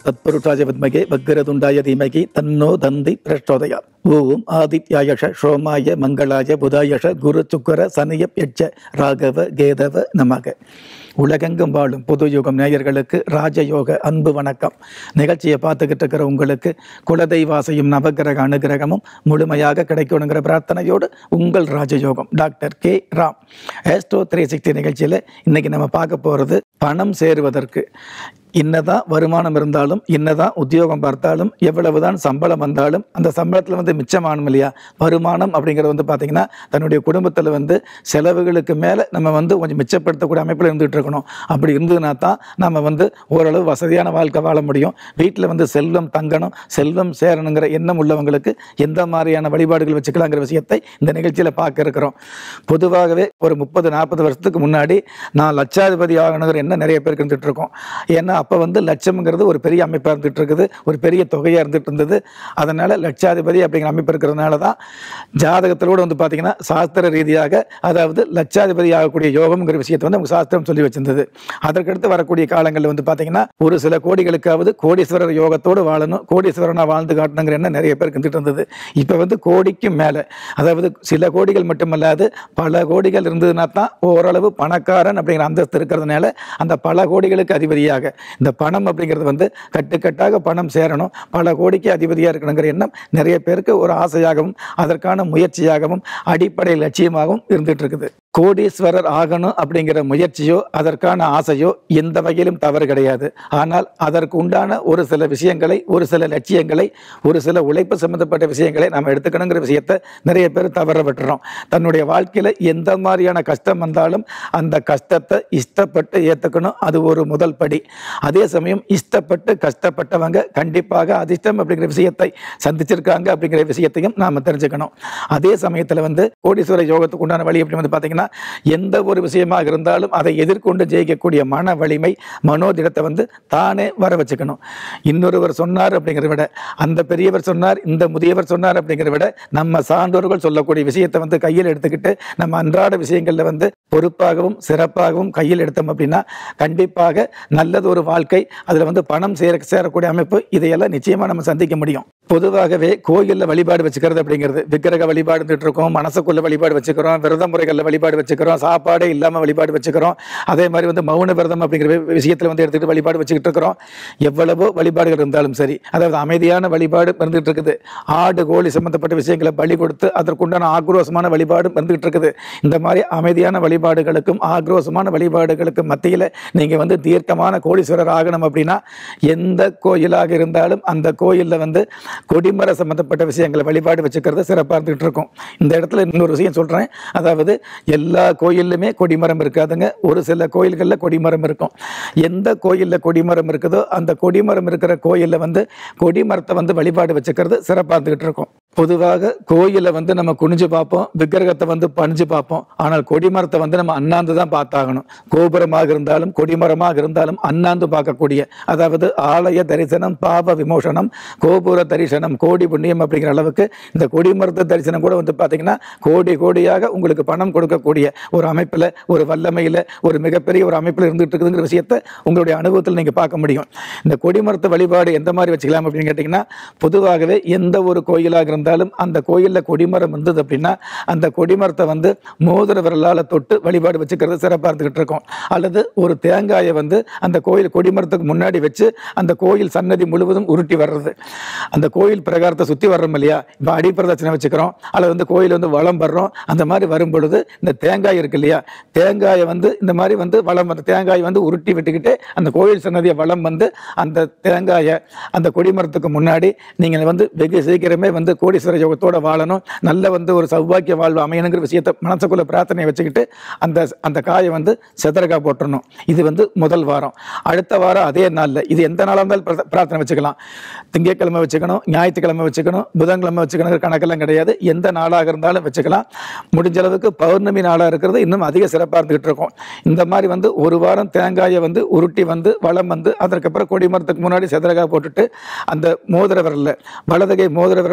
தத்புருஷாய வித்மகே வக்ரதுண்டாய தீமகி தன்னோ தந்தி பிரச்சோதயா ஓம் ஆதித்யாயஷ சோமாய மங்களாய புதாயஷ குரு சுக்கர சனிய யட்ச ராகவ கேதவ நமக உலகெங்கும் வாழும் புது யுகம் நேயர்களுக்கு ராஜயோக அன்பு வணக்கம் நிகழ்ச்சியை பார்த்துக்கிட்டு இருக்கிற உங்களுக்கு குலதெய்வாசையும் நவகிரக அனுகிரகமும் முழுமையாக கிடைக்கணுங்கிற பிரார்த்தனையோடு உங்கள் ராஜயோகம் doctor K Ram astro three sixty நிகழ்ச்சியில் இன்னைக்கு நம்ம பார்க்க போகிறது பணம் சேருவதற்கு என்னதான் வருமானம் இருந்தாலும் என்னதான் உத்தியோகம் பார்த்தாலும் எவ்வளவுதான் சம்பளம் வந்தாலும் அந்த சம்பளத்தில் வந்து மிச்சமானும் இல்லையா வருமானம் அப்படிங்கிறது வந்து பார்த்திங்கன்னா தன்னுடைய குடும்பத்தில் வந்து செலவுகளுக்கு மேலே நம்ம வந்து கொஞ்சம் மிச்சப்படுத்தக்கூடிய அமைப்பில் இருந்துகிட்டு இருக்கணும் அப்படி இருந்ததுனா தான் நம்ம வந்து ஓரளவு வசதியான வாழ்க்கை வாழ முடியும் வீட்டில் வந்து செல்வம் தங்கணும் செல்வம் சேரணுங்கிற எண்ணம் உள்ளவங்களுக்கு எந்த மாதிரியான வழிபாடுகள் வச்சுக்கலாங்கிற விஷயத்தை இந்த நிகழ்ச்சியில் பார்க்க இருக்கிறோம் பொதுவாகவே ஒரு முப்பது நாற்பது வருஷத்துக்கு முன்னாடி நான் லட்சாதிபதி ஆகணுங்கிற எண்ணம் நிறைய பேருக்கு இருந்துகிட்டு இருக்கோம் ஏன்னா அப்போ வந்து லட்சம்ங்கிறது ஒரு பெரிய அமைப்பாக இருந்துகிட்டு இருக்குது ஒரு பெரிய தொகையாக இருந்துகிட்டு இருந்தது அதனால் லட்சாதிபதி அப்படிங்கிற அமைப்பு இருக்கிறதுனால தான் ஜாதகத்திலோடு வந்து பார்த்திங்கன்னா சாஸ்திர ரீதியாக அதாவது லட்சாதிபதி ஆகக்கூடிய யோகம்ங்கிற விஷயத்தை வந்து அவங்க சாஸ்திரம் சொல்லி வச்சிருந்தது அதற்கடுத்து வரக்கூடிய காலங்களில் வந்து பார்த்திங்கன்னா ஒரு சில கோடிகளுக்காவது கோடீஸ்வரர் யோகத்தோடு வாழணும் கோடீஸ்வரனாக வாழ்ந்து காட்டணுங்கிற எண்ணம் நிறைய பேருக்கு இருந்துட்டு இருந்தது இப்போ வந்து கோடிக்கும் மேலே அதாவது சில கோடிகள் மட்டுமல்லாது பல கோடிகள் இருந்ததுன்னா தான் ஓரளவு பணக்காரன் அப்படிங்கிற அந்தஸ்து இருக்கிறதுனால அந்த பல கோடிகளுக்கு அதிபதியாக இந்த பணம் அப்படிங்கிறது வந்து கட்டுக்கட்டாக பணம் சேரணும் பல கோடிக்கு அதிபதியாக இருக்கணுங்கிற எண்ணம் நிறைய பேருக்கு ஒரு ஆசையாகவும் அதற்கான முயற்சியாகவும் அடிப்படை லட்சியமாகவும் இருந்துட்டு இருக்குது கோடீஸ்வரர் ஆகணும் அப்படிங்கிற முயற்சியோ அதற்கான ஆசையோ எந்த வகையிலும் தவறு கிடையாது ஆனால் அதற்கு உண்டான ஒரு சில விஷயங்களை ஒரு சில லட்சியங்களை ஒரு சில உழைப்பு சம்பந்தப்பட்ட விஷயங்களை நம்ம எடுத்துக்கணுங்கிற விஷயத்தை நிறைய பேர் தவற விட்டுறோம் தன்னுடைய வாழ்க்கையில் எந்த மாதிரியான கஷ்டம் வந்தாலும் அந்த கஷ்டத்தை இஷ்டப்பட்டு ஏற்றுக்கணும் அது ஒரு முதல் படி அதே சமயம் இஷ்டப்பட்டு கஷ்டப்பட்டவங்க கண்டிப்பாக அதிர்ஷ்டம் அப்படிங்கிற விஷயத்தை சந்திச்சிருக்காங்க அப்படிங்கிற விஷயத்தையும் நாம் தெரிஞ்சுக்கணும் அதே சமயத்தில் வந்து கோடீஸ்வர யோகத்துக்கு உண்டான வழி எப்படி வந்து பார்த்தீங்கன்னா எந்த ஒரு விஷயமாக இருந்தாலும் அதை எதிர்கொண்டு ஜெயிக்கக்கூடிய மன வலிமை மனோதிடத்தை வந்து தானே வர வச்சுக்கணும் இன்னொருவர் சொன்னார் அப்படிங்கிறத விட அந்த பெரியவர் சொன்னார் இந்த முதியவர் சொன்னார் அப்படிங்கிறத விட நம்ம சான்றோர்கள் சொல்லக்கூடிய விஷயத்தை வந்து கையில் எடுத்துக்கிட்டு நம்ம அன்றாட விஷயங்களில் வந்து பொறுப்பாகவும் சிறப்பாகவும் கையில் எடுத்தோம் அப்படின்னா கண்டிப்பாக நல்லது ஒரு வாழ்க்கை அதில் வந்து பணம் சேர சேரக்கூடிய அமைப்பு இதையெல்லாம் நிச்சயமாக நம்ம சந்திக்க முடியும் பொதுவாகவே கோயிலில் வழிபாடு வச்சுக்கிறது அப்படிங்கிறது விக்கிரக வழிபாடு இருந்துட்டு இருக்கோம் மனசுக்குள்ள வழிபாடு வச்சுக்கிறோம் விரத முறைகளில் வழிபாடு வச்சுக்கிறோம் சாப்பாடே இல்லாமல் வழிபாடு வச்சுக்கிறோம் அதே மாதிரி வந்து மௌன விரதம் அப்படிங்கிற வி- விஷயத்துல வந்து எடுத்துக்கிட்டு வழிபாடு வச்சுக்கிட்டு இருக்கிறோம் எவ்வளவோ வழிபாடுகள் இருந்தாலும் சரி அதாவது அமைதியான வழிபாடு இருந்துகிட்டு இருக்குது ஆடு கோழி சம்பந்தப்பட்ட விஷயங்களை பலி கொடுத்து அதற்குண்டான ஆக்ரோஷமான வழிபாடு இருந்துகிட்டு இருக்குது இந்த மாதிரி அமைதியான வழிபாடுகளுக்கும் ஆக்ரோஷமான வழிபாடுகளுக்கும் மத்தியில் நீங்கள் வந்து தீர்க்கமான கோடீஸ்வரர் ஆகணும் அப்படின்னா எந்த கோயிலாக இருந்தாலும் அந்த கோயிலில் வந்து கொடிமர சம்பந்தப்பட்ட விஷயங்களை வழிபாடு வச்சுக்கிறது சிறப்பாக இருந்துகிட்டு இருக்கும் இந்த இடத்துல இன்னொரு விஷயம் சொல்கிறேன் அதாவது எல்லா கோயில்லுமே கொடிமரம் இருக்காதுங்க ஒரு சில கோயில்களில் கொடிமரம் இருக்கும் எந்த கோயிலில் கொடிமரம் இருக்குதோ அந்த கொடிமரம் இருக்கிற கோயிலில் வந்து கொடிமரத்தை வந்து வழிபாடு வச்சுக்கிறது சிறப்பாக இருந்துகிட்டு இருக்கும் பொதுவாக கோயிலை வந்து நம்ம குனிஞ்சு பார்ப்போம் விக்கிரகத்தை வந்து பணிஞ்சு பார்ப்போம் ஆனால் கொடிமரத்தை வந்து நம்ம அண்ணாந்து தான் பார்த்தாகணும் கோபுரமாக இருந்தாலும் கொடிமரமாக இருந்தாலும் அண்ணாந்து பார்க்கக்கூடிய அதாவது ஆலய தரிசனம் பாவ விமோசனம் கோபுர தரிசனம் கோடி புண்ணியம் அப்படிங்கிற அளவுக்கு இந்த கொடிமரத்த தரிசனம் கூட வந்து பார்த்தீங்கன்னா கோடி கோடியாக உங்களுக்கு பணம் கொடுக்கக்கூடிய ஒரு அமைப்பில் ஒரு வல்லமையில் ஒரு மிகப்பெரிய ஒரு அமைப்பில் இருந்துட்டு இருக்குதுங்கிற விஷயத்தை உங்களுடைய அனுபவத்தில் நீங்கள் பார்க்க முடியும் இந்த கொடிமரத்து வழிபாடு எந்த மாதிரி வச்சுக்கலாம் அப்படின்னு கேட்டிங்கன்னா பொதுவாகவே எந்த ஒரு கோயிலாக இருந்தாலும் அந்த கோயிலில் கொடிமரம் இருந்தது அப்படின்னா அந்த கொடிமரத்தை வந்து மோதிர விரலால் தொட்டு வழிபாடு வச்சுக்கிறது சிறப்பாக இருந்துகிட்டு இருக்கும் அல்லது ஒரு தேங்காயை வந்து அந்த கோயில் கொடிமரத்துக்கு முன்னாடி வச்சு அந்த கோயில் சன்னதி முழுவதும் உருட்டி வர்றது அந்த கோயில் பிரகாரத்தை சுற்றி வர்றோம் இல்லையா இப்போ அடிப்பிரதட்சணை வச்சுக்கிறோம் அல்லது வந்து கோயில் வந்து வளம் வர்றோம் அந்த மாதிரி வரும் பொழுது இந்த தேங்காய் இருக்கு இல்லையா தேங்காயை வந்து இந்த மாதிரி வந்து வளம் வந்து தேங்காய் வந்து உருட்டி விட்டுக்கிட்டு அந்த கோயில் சன்னதியை வளம் வந்து அந்த தேங்காயை அந்த கொடிமரத்துக்கு முன்னாடி நீங்கள் வந்து வெகு சீக்கிரமே வந்து கோடீஸ்வர யோகத்தோட வாழணும் நல்ல வந்து ஒரு சௌபாக்கிய வாழ்வு அமையணுங்கிற விஷயத்தை மனசுக்குள்ள பிரார்த்தனையை வச்சுக்கிட்டு அந்த அந்த காயை வந்து செதறக்கா போட்டுறணும் இது வந்து முதல் வாரம் அடுத்த வாரம் அதே நாளில் இது எந்த நாளாக இருந்தாலும் பிரார்த்த- பிரார்த்தனை வச்சுக்கலாம் திங்கட்கிழமை வச்சுக்கணும் ஞாயிற்றுக்கிழமை வச்சுக்கணும் புதன்கிழமை வச்சுக்கணும் கணக்கெல்லாம் கிடையாது எந்த நாளாக இருந்தாலும் வச்சுக்கலாம் முடிஞ்ச அளவுக்கு பௌர்ணமி நாளாக இருக்கிறது இன்னும் அதிக சிறப்பாக இருந்துகிட்டு இருக்கும் இந்த மாதிரி வந்து ஒரு வாரம் தேங்காயை வந்து உருட்டி வந்து வளம் வந்து அதற்கப்புறம் கொடிமரத்துக்கு முன்னாடி செதறகா போட்டுட்டு அந்த மோதிர விரலில் வலதுகை மோதிர விரலால் பூமி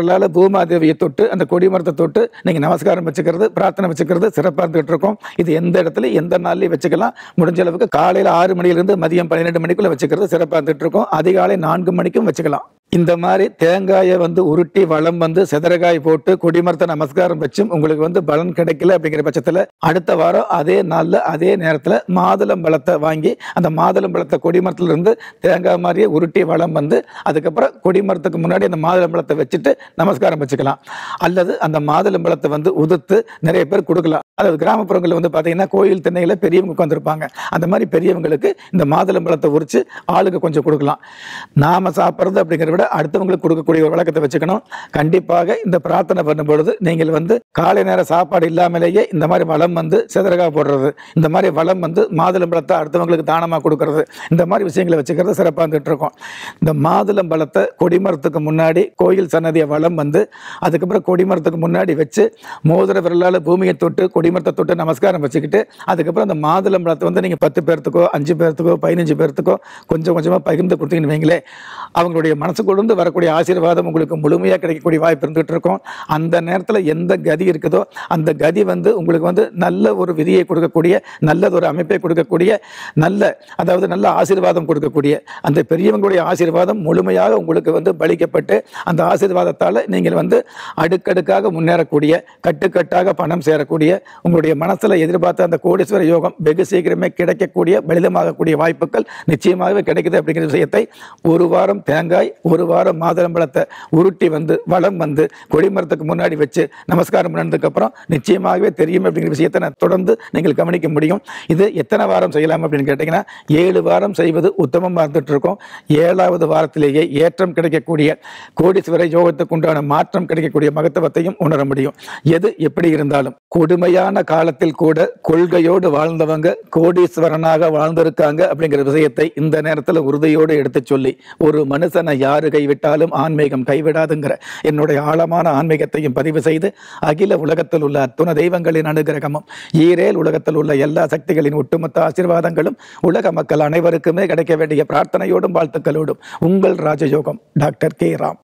பூமாதேவியை தொட்டு அந்த கொடிமரத்தை தொட்டு நீங்க நமஸ்காரம் வச்சுக்கிறது பிரார்த்தனை வச்சுக்கிறது சிறப்பாக இருந்துகிட்டு இருக்கோம் இது எந்த இடத்துல எந்த நாள்லயும் வச்சுக்கலாம் முடிஞ்ச அளவுக்கு காலையில ஆறு மணியிலிருந்து மதியம் பன்னிரெண்டு மணிக்குள்ள வச்சுக்கிறது சிறப்பாக இருந்துட்டு இருக்கோம் அதிகாலை நான்கு மணிக்கும் வச்சுக்கலாம் இந்த மாதிரி தேங்காயை வந்து உருட்டி வளம் வந்து செதறகாய் போட்டு கொடிமரத்தை நமஸ்காரம் வச்சும் உங்களுக்கு வந்து பலன் கிடைக்கல அப்படிங்கிற பட்சத்தில் அடுத்த வாரம் அதே நாளில் அதே நேரத்தில் மாதுளம் பழத்தை வாங்கி அந்த மாதுளம் பழத்தை கொடிமரத்துல இருந்து தேங்காய் மாதிரியே உருட்டி வளம் வந்து அதுக்கப்புறம் கொடிமரத்துக்கு முன்னாடி அந்த மாதுளம் பழத்தை வச்சுட்டு நமஸ்காரம் வச்சுக்கலாம் அல்லது அந்த மாதுளம் பழத்தை வந்து உதுத்து நிறைய பேர் கொடுக்கலாம் அதாவது கிராமப்புறங்களில் வந்து பார்த்தீங்கன்னா கோயில் திண்ணையில் பெரியவங்க உட்காந்துருப்பாங்க அந்த மாதிரி பெரியவங்களுக்கு இந்த மாதுளம் பழத்தை உரிச்சு ஆளுக்கு கொஞ்சம் கொடுக்கலாம் நாம சாப்பிட்றது அப்படிங்கிறத விட அடுத்தவங்களுக்கு கொடுக்கக்கூடிய ஒரு வழக்கத்தை வச்சுக்கணும் கண்டிப்பாக இந்த பிரார்த்தனை பண்ணும் பொழுது நீங்கள் வந்து காலை நேர சாப்பாடு இல்லாமலேயே இந்த மாதிரி வளம் வந்து சிதறகா போடுறது இந்த மாதிரி வளம் வந்து மாதுளம் பழத்தை அடுத்தவங்களுக்கு தானமாக கொடுக்கறது இந்த மாதிரி விஷயங்களை வச்சுக்கிறது சிறப்பாக இருந்துட்டு இருக்கோம் இந்த மாதுளம் பழத்தை கொடிமரத்துக்கு முன்னாடி கோயில் சன்னதியை வளம் வந்து அதுக்கப்புறம் கொடிமரத்துக்கு முன்னாடி வச்சு மோதிர விரலால் பூமியை தொட்டு கொடிமரத்தை தொட்டு நமஸ்காரம் வச்சுக்கிட்டு அதுக்கப்புறம் அந்த மாதுளம் பழத்தை வந்து நீங்கள் பத்து பேர்த்துக்கோ அஞ்சு பேர்த்துக்கோ பதினஞ்சு பேர்த்துக்கோ கொஞ்சம் கொஞ்சமாக பகிர்ந்து கொடுத்தீங்கன்னு வைங்களேன் அவங்களுடைய மனசுக்குள்ளேருந்து வரக்கூடிய ஆசீர்வாதம் உங்களுக்கு முழுமையாக கிடைக்கக்கூடிய வாய்ப்பு இருந்துகிட்டு இருக்கும் அந்த நேரத்தில் எந்த கதி இருக்குதோ அந்த கதி வந்து உங்களுக்கு வந்து நல்ல ஒரு விதியை கொடுக்கக்கூடிய நல்லது ஒரு அமைப்பை கொடுக்கக்கூடிய நல்ல அதாவது நல்ல ஆசீர்வாதம் கொடுக்கக்கூடிய அந்த பெரியவங்களுடைய ஆசீர்வாதம் முழுமையாக உங்களுக்கு வந்து பலிக்கப்பட்டு அந்த ஆசீர்வாதத்தால் நீங்கள் வந்து அடுக்கடுக்காக முன்னேறக்கூடிய கட்டுக்கட்டாக பணம் சேரக்கூடிய உங்களுடைய மனசில் எதிர்பார்த்த அந்த கோடீஸ்வர யோகம் வெகு சீக்கிரமே கிடைக்கக்கூடிய பலிதமாகக்கூடிய வாய்ப்புகள் நிச்சயமாகவே கிடைக்குது அப்படிங்கிற விஷயத்தை ஒரு வாரம் தேங்காய் ஒரு வாரம் மாதுளம்பழத்தை உருட்டி வந்து வளம் வந்து கொடிமரத்துக்கு முன்னாடி வச்சு நமஸ்காரம் பண்ணதுக்கு அப்புறம் நிச்சயமாகவே தெரியும் அப்படிங்கிற விஷயத்தை நான் தொடர்ந்து நீங்கள் கவனிக்க முடியும் இது எத்தனை வாரம் செய்யலாம் அப்படின்னு கேட்டிங்கன்னா ஏழு வாரம் செய்வது உத்தமமாக இருந்துட்டு இருக்கோம் ஏழாவது வாரத்திலேயே ஏற்றம் கிடைக்கக்கூடிய கோடீஸ்வர யோகத்துக்கு உண்டான மாற்றம் கிடைக்கக்கூடிய மகத்துவத்தையும் உணர முடியும் எது எப்படி இருந்தாலும் கொடுமையான காலத்தில் கூட கொள்கையோடு வாழ்ந்தவங்க கோடீஸ்வரனாக வாழ்ந்திருக்காங்க அப்படிங்கிற விஷயத்தை இந்த நேரத்தில் உறுதியோடு எடுத்துச் சொல்லி ஒரு மனுஷனை யாரு கைவிட்டாலும் ஆன்மீகம் கைவிடாதுங்கிற என்னுடைய ஆழமான ஆன்மீகத்தையும் பதிவு செய்து அகில உலகத்தில் உள்ள அத்துண தெய்வங்களின் அனுகிரகமும் ஈரேல் உலகத்தில் உள்ள எல்லா சக்திகளின் ஒட்டுமொத்த ஆசீர்வாதங்களும் உலக மக்கள் அனைவருக்குமே கிடைக்க வேண்டிய பிரார்த்தனையோடும் வாழ்த்துக்களோடும் உங்கள் ராஜயோகம் டாக்டர் கே ராம்